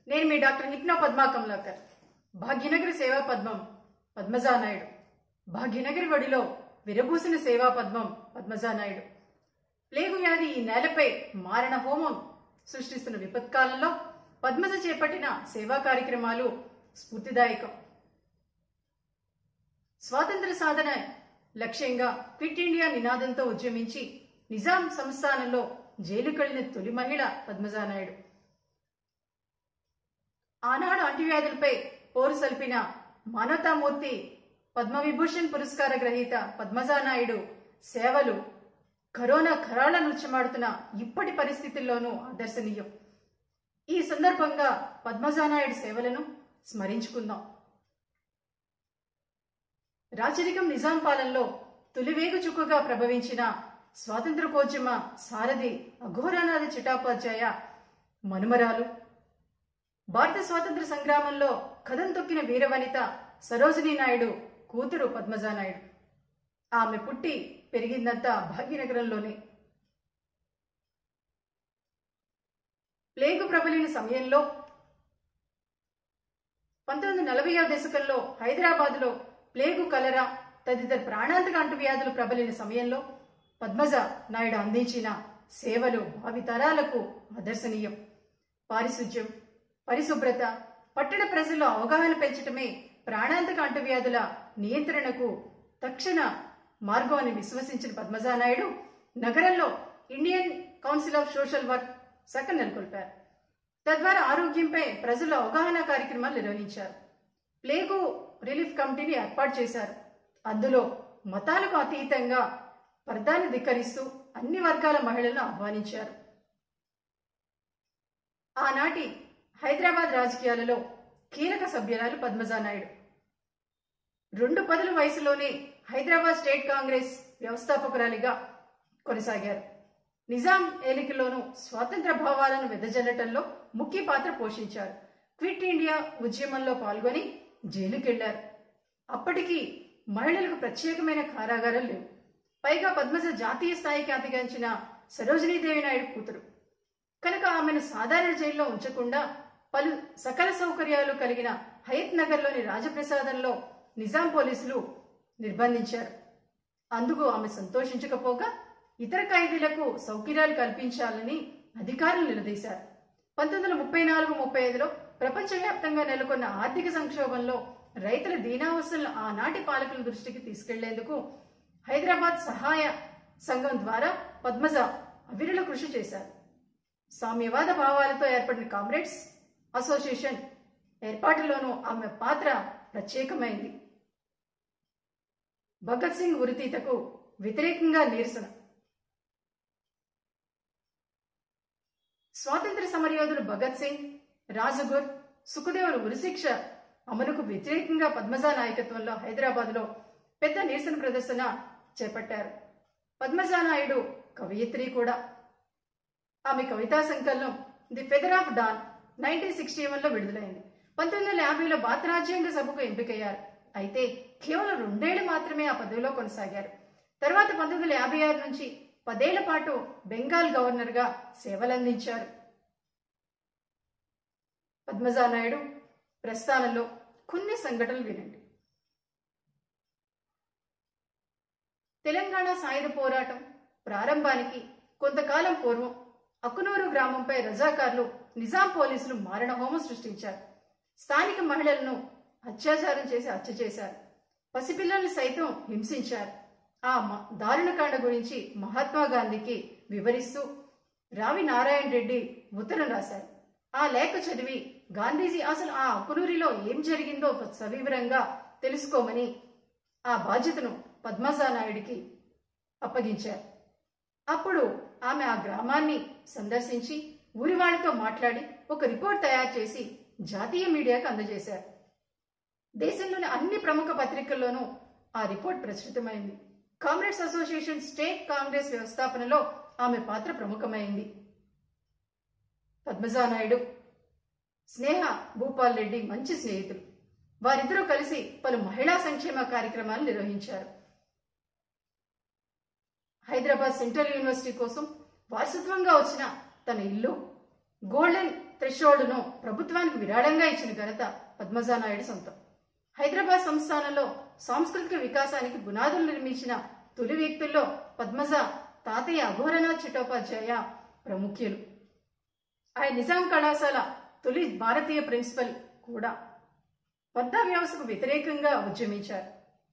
నేను మీ doctor hypno Padma Kamalakar Bhagyanagari Seva Padmam పద్మజానాయుడు భాగ్యనగరి వడిలో విరబూసిన సేవా పద్మం పద్మజానాయుడు ప్లేగు వ్యాధి ఈ నేలపై మారణ హోమం సృష్టిస్తున్న విపత్కాలంలో పద్మజ చేపట్టిన సేవా కార్యక్రమాలు స్ఫూర్తిదాయకం స్వాతంత్ర సాధన లక్ష్యంగా క్విట్ ఇండియా నినాదంతో ఉద్యమించి నిజాం సంస్థానంలో జైలుకెళ్లిన తొలి మహిళ పద్మజానాయుడు ఆనాడు అంటువ్యాధులపై పోరు సల్పిన మానవతామూర్తి పద్మవిభూషణ్ పురస్కార గ్రహీత పద్మజానాయుడు సేవలు కరోనా ఖరాళ నృత్యమాడుతున్న ఇప్పటి పరిస్థితుల్లోనూ ఆదర్శనీయం ఈ సందర్భంగా పద్మజానాయుడు సేవలను స్మరించుకుందాం రాచరికం నిజాం పాలనలో తొలివేగు చుక్కగా ప్రభవించిన స్వాతంత్రకోద్యమ సారథి అఘోరానాథ చిటాపాధ్యాయ మనుమరాలు భారత స్వాతంత్ర సంగ్రామంలో కథం తొక్కిన వీరవనిత సరోజినీ నాయుడు కూతురు పద్మజానాయుడు ఆమె పుట్టి పెరిగిందంతా భాగ్యనగరంలోనే ప్లేగు ప్రబలిన సమయంలో పంతొమ్మిది వందల నలభై దశకంలో హైదరాబాద్లో ప్లేగు కలరా తదితర ప్రాణాంతక అంటువ్యాధులు ప్రబలిన సమయంలో పద్మజ నాయుడు అందించిన సేవలు భావితరాలకు ఆదర్శనీయం పారిశుధ్యం పరిశుభ్రత పట్టణ ప్రజల్లో అవగాహన పెంచటమే ప్రాణాంతక అంటువ్యాధుల నియంత్రణకు తక్షణ మార్గం అని విశ్వసించిన పద్మజానాయుడు నగరంలో Indian council of social work శాఖ నెలకొల్పారు తద్వారా ఆరోగ్యంపై ప్రజలు అవగాహన కార్యక్రమాలు నిర్వహించారు ప్లేగు రిలీఫ్ కమిటీని ఏర్పాటు చేశారు అందులో మతాలకు అతీతంగా పర్దాన్ని ధిక్కరిస్తూ అన్ని వర్గాల మహిళలను ఆహ్వానించారు ఆనాటి హైదరాబాద్ రాజకీయాలలో కీలక సభ్యురాలు పద్మజానాయుడు రెండు పదుల వయసులోనే హైదరాబాద్ స్టేట్ కాంగ్రెస్ వ్యవస్థాపకురాలిగా కొనసాగారు నిజాం ఏలికలోనూ స్వాతంత్ర భావాలను వెదజల్లటంలో ముఖ్య పాత్ర పోషించారు క్విట్ ఇండియా ఉద్యమంలో పాల్గొని జైలుకెళ్లారు అప్పటికి మహిళలకు ప్రత్యేకమైన కారాగారాలు లేవు పైగా పద్మజ జాతీయ స్థాయికి అధిగమించిన సరోజినీదేవి నాయుడు కూతురు కనుక ఆమెను సాధారణ జైల్లో ఉంచకుండా పలు సకల సౌకర్యాలు కలిగిన హయత్ నగర్లోని రాజప్రసాదంలో నిజాం పోలీసులు నిర్బంధించారు అందుకు ఆమె సంతోషించకపోగా ఇతర ఖైదీలకు సౌకర్యాలు కల్పించాలని అధికారులు నిలదీశారు పంతొమ్మిది వందల ముప్పై నాలుగు ముప్పై ఐదులో ప్రపంచవ్యాప్తంగా నెలకొన్న ఆర్థిక సంక్షోభంలో రైతుల దీనావస్థలను ఆనాటి పాలకుల దృష్టికి తీసుకెళ్లేందుకు హైదరాబాద్ సహాయ సంఘం ద్వారా పద్మజ అవిరుల కృషి చేశారు సామ్యవాద భావాలతో ఏర్పడిన కామ్రేడ్స్ అసోసియేషన్ ఏర్పాటులోనూ ఆమె పాత్ర ప్రత్యేకమైంది భగత్ సింగ్ ఉరితీతకు వ్యతిరేకంగా నిరసన స్వాతంత్ర సమరయోధులు భగత్ సింగ్ రాజగుర్ సుఖదేవుల ఉరిశిక్ష అమలుకు వ్యతిరేకంగా పద్మజా నాయకత్వంలో హైదరాబాద్లో పెద్ద నిరసన ప్రదర్శన చేపట్టారు పద్మజా నాయుడు కవయిత్రి కూడా ఆమె కవితా సంకలనం the feather of dawn nineteen sixty వన్లో విడుదలైంది పంతొమ్మిది వందల యాభైలో భారత రాజ్యాంగ సభకు ఎంపికయ్యారు అయితే కేవలం రెండేళ్లు మాత్రమే ఆ పదవిలో కొనసాగారు తర్వాత పంతొమ్మిది వందల యాభై ఆరు నుంచి పదేళ్ల పాటు బెంగాల్ గవర్నర్గా సేవలందించారు పద్మజా నాయుడు ప్రస్థానంలో కొన్ని సంఘటనలు వినండి తెలంగాణ సాయుధ పోరాటం ప్రారంభానికి కొంతకాలం పూర్వం అకునూరు గ్రామంపై రజాకార్లు నిజాం పోలీసులు మారణ హోమం సృష్టించారు స్థానిక మహిళలను అత్యాచారం చేసి హత్య చేశారు పసిపిల్లల్ని సైతం హింసించారు ఆ మ- దారుణకాండ గురించి మహాత్మా గాంధీకి వివరిస్తూ రావి నారాయణ రెడ్డి ఉత్తరం రాశారు ఆ లేఖ చదివి గాంధీజీ అసలు ఆ అకునూరిలో ఏం జరిగిందో సవివరంగా తెలుసుకోమని ఆ బాధ్యతను పద్మజా నాయుడికి అప్పగించారు అప్పుడు ఆమె ఆ గ్రామాన్ని సందర్శించి ఊరి వాళ్ళతో మాట్లాడి ఒక రిపోర్ట్ తయారు చేసి జాతీయ మీడియాకు అందజేశారు దేశంలోని అన్ని ప్రముఖ పత్రికల్లోనూ ఆ రిపోర్ట్ ప్రచురితమైంది కామ్రేడ్స్ అసోసియేషన్ స్టేట్ కాంగ్రెస్ వ్యవస్థాపనలో ఆమె పాత్ర ప్రముఖమైంది పద్మజా నాయుడు స్నేహ భూపాల్ రెడ్డి మంచి స్నేహితులు వారిద్దరూ కలిసి పలు మహిళా సంక్షేమ కార్యక్రమాలు నిర్వహించారు హైదరాబాద్ సెంట్రల్ యూనివర్సిటీ కోసం వారసత్వంగా వచ్చిన తన ఇల్లు గోల్డెన్ థ్రెషోల్డ్ను ప్రభుత్వానికి విరాళంగా ఇచ్చిన ఘనత పద్మజా నాయుడు సొంతం హైదరాబాద్ సంస్థానంలో సాంస్కృతిక వికాసానికి పునాదులు నిర్మించిన తొలి వ్యక్తుల్లో పద్మజ తాతయ్య అఘోరనాథ్ చట్టోపాధ్యాయ ప్రముఖ్యులు ఆయన నిజాం కళాశాల తొలి భారతీయ ప్రిన్సిపల్ కూడా పద్దా వ్యవస్థకు వ్యతిరేకంగా ఉద్యమించారు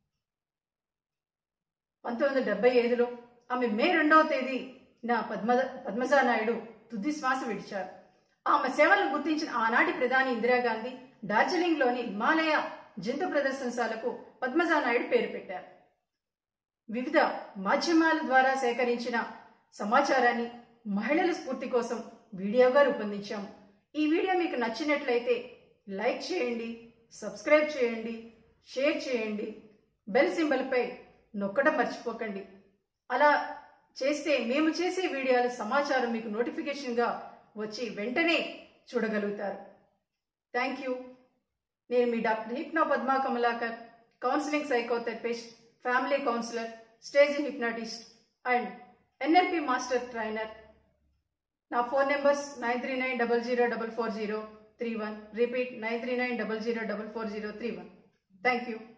పంతొమ్మిది వందల డెబ్బై ఐదులో ఆమె మే రెండవ తేదీ నా పద్మ పద్మజా నాయుడు తుది శ్వాస విడిచారు ఆమె సేవలను గుర్తించిన ఆనాటి ప్రధాని ఇందిరాగాంధీ డార్జిలింగ్లోని హిమాలయ జంతు ప్రదర్శనశాలకు పద్మజా నాయుడు పేరు పెట్టారు వివిధ మాధ్యమాల ద్వారా సేకరించిన సమాచారాన్ని మహిళల స్ఫూర్తి కోసం వీడియోగా రూపొందించాము ఈ వీడియో మీకు నచ్చినట్లయితే లైక్ చేయండి సబ్స్క్రైబ్ చేయండి షేర్ చేయండి బెల్ సింబల్పై నొక్కడం మర్చిపోకండి అలా చేస్తే మేము చేసే వీడియోల సమాచారం మీకు నోటిఫికేషన్గా వచ్చి వెంటనే చూడగలుగుతారు థ్యాంక్ యూ నేను మీ doctor hypno Padma Kamalakar counselling psychotherapist family counsellor stage hypnotist and NLP master trainer నా phone numbers nine three nine double zero double four zero three one repeat nine three nine double zero double four zero three one thank you